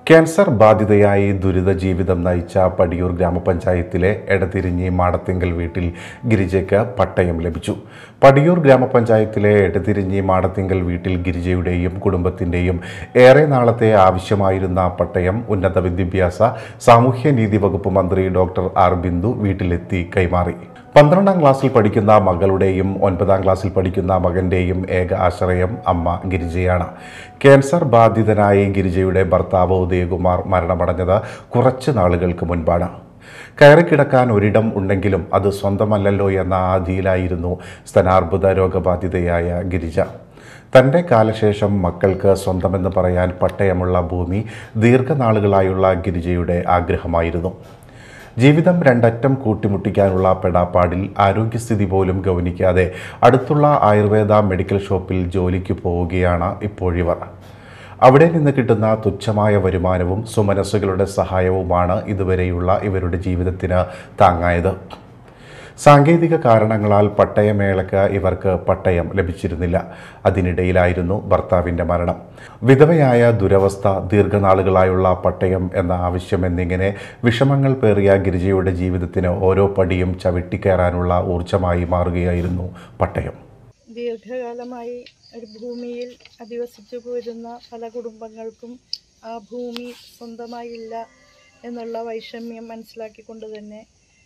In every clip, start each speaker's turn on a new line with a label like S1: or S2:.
S1: cancer ബാധിതയായി ദുരിത ജീവിതം നയിച്ച പടിയൂർ ഗ്രാമപഞ്ചായത്തിലെ എടതിരിഞ്ഞി മാടത്തിങ്കൽ വീട്ടിൽ ഗിരിജയ്ക്ക് പട്ടയം ലഭിച്ചു പടിയൂർ ഗ്രാമപഞ്ചായത്തിലെ എടതിരിഞ്ഞി മാടത്തിങ്കൽ വീട്ടിൽ ഗിരിജയുടെയും കുടുംബത്തിൻ്റെയും ഏറെ നാളത്തെ ആവശ്യമായിരുന്ന പട്ടയം ഉന്നത വിദ്യാഭ്യാസ സാമൂഹ്യനീതി വകുപ്പ് മന്ത്രി ഡോക്ടർ ആർ ബിന്ദു വീട്ടിലെത്തി കൈമാറി പന്ത്രണ്ടാം ക്ലാസ്സിൽ പഠിക്കുന്ന മകളുടെയും ഒൻപതാം ക്ലാസ്സിൽ പഠിക്കുന്ന മകൻ്റെയും ഏക ആശ്രയം അമ്മ ഗിരിജയാണ് ക്യാൻസർ ബാധിതനായി ഗിരിജയുടെ ഭർത്താവ് ഉദയകുമാർ മരണമടഞ്ഞത് കുറച്ച് നാളുകൾക്ക് മുൻപാണ് കയറിക്കിടക്കാൻ ഒരിടം ഉണ്ടെങ്കിലും അത് സ്വന്തമല്ലല്ലോ എന്ന ആധിയിലായിരുന്നു സ്തനാർബുദ രോഗബാധിതയായ ഗിരിജ തൻ്റെ കാലശേഷം മക്കൾക്ക് സ്വന്തമെന്ന് പറയാൻ പട്ടയമുള്ള ഭൂമി ദീർഘനാളുകളായുള്ള ഗിരിജയുടെ ആഗ്രഹമായിരുന്നു ജീവിതം രണ്ടറ്റം കൂട്ടിമുട്ടിക്കാനുള്ള പെടാപ്പാടിൽ ആരോഗ്യസ്ഥിതി പോലും ഗൗനിക്കാതെ അടുത്തുള്ള ആയുർവേദ മെഡിക്കൽ ഷോപ്പിൽ ജോലിക്ക് പോവുകയാണ് ഇപ്പോഴിവർ അവിടെ നിന്ന് കിട്ടുന്ന തുച്ഛമായ വരുമാനവും സുമനസ്സുകളുടെ സഹായവുമാണ് ഇതുവരെയുള്ള ഇവരുടെ ജീവിതത്തിന് താങ്ങായത് സാങ്കേതിക കാരണങ്ങളാൽ പട്ടയമേളക്ക് ഇവർക്ക് പട്ടയം ലഭിച്ചിരുന്നില്ല അതിനിടയിലായിരുന്നു ഭർത്താവിൻ്റെ മരണം വിധവയായ ദുരവസ്ഥ ദീർഘനാളുകളായുള്ള പട്ടയം എന്ന ആവശ്യം എന്നിങ്ങനെ വിഷമങ്ങൾ പേറിയ ഗിരിജയുടെ ജീവിതത്തിന് ഓരോ പടിയും ചവിട്ടിക്കയറാനുള്ള ഊർജമായി മാറുകയായിരുന്നു പട്ടയം
S2: ദീർഘകാലമായി ഒരു ഭൂമിയിൽ അധിവസിച്ചു പോരുന്ന പല കുടുംബങ്ങൾക്കും ആ ഭൂമി സ്വന്തമായില്ല എന്നുള്ള വൈഷമ്യം മനസ്സിലാക്കിക്കൊണ്ട് തന്നെ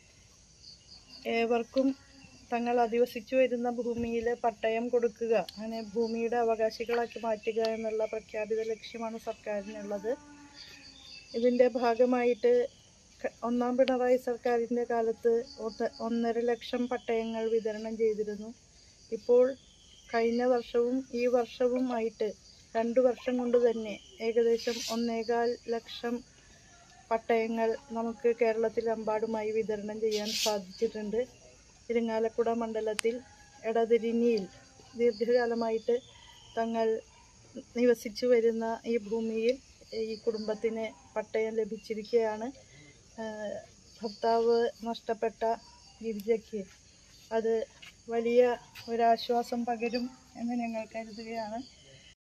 S2: ഏവർക്കും തങ്ങൾ അധിവസിച്ചു വരുന്ന ഭൂമിയിൽ പട്ടയം കൊടുക്കുക അങ്ങനെ ഭൂമിയുടെ അവകാശികളാക്കി മാറ്റുക എന്നുള്ള പ്രഖ്യാപിത ലക്ഷ്യമാണ് സർക്കാരിനുള്ളത് ഇതിൻ്റെ ഭാഗമായിട്ട് ക- ഒന്നാം പിണറായി സർക്കാരിൻ്റെ കാലത്ത് ഒന്ന് ഒന്നര ലക്ഷം പട്ടയങ്ങൾ വിതരണം ചെയ്തിരുന്നു ഇപ്പോൾ കഴിഞ്ഞ വർഷവും ഈ വർഷവും ആയിട്ട് രണ്ട് വർഷം കൊണ്ട് തന്നെ ഏകദേശം ഒന്നേകാൽ ലക്ഷം പട്ടയങ്ങൾ നമുക്ക് കേരളത്തിലെമ്പാടുമായി വിതരണം ചെയ്യാൻ സാധിച്ചിട്ടുണ്ട് ഇരിങ്ങാലക്കുട മണ്ഡലത്തിൽ എടതിരിഞ്ഞിയിൽ ദീർഘകാലമായിട്ട് തങ്ങൾ നിവസിച്ചു വരുന്ന ഈ ഭൂമിയിൽ ഈ കുടുംബത്തിന് പട്ടയം ലഭിച്ചിരിക്കുകയാണ് ആഹ് ഭർത്താവ് നഷ്ടപ്പെട്ട ഗിരിജയ്ക്ക് അത് വലിയ ഒരാശ്വാസം പകരും എന്ന് ഞങ്ങൾ കരുതുകയാണ്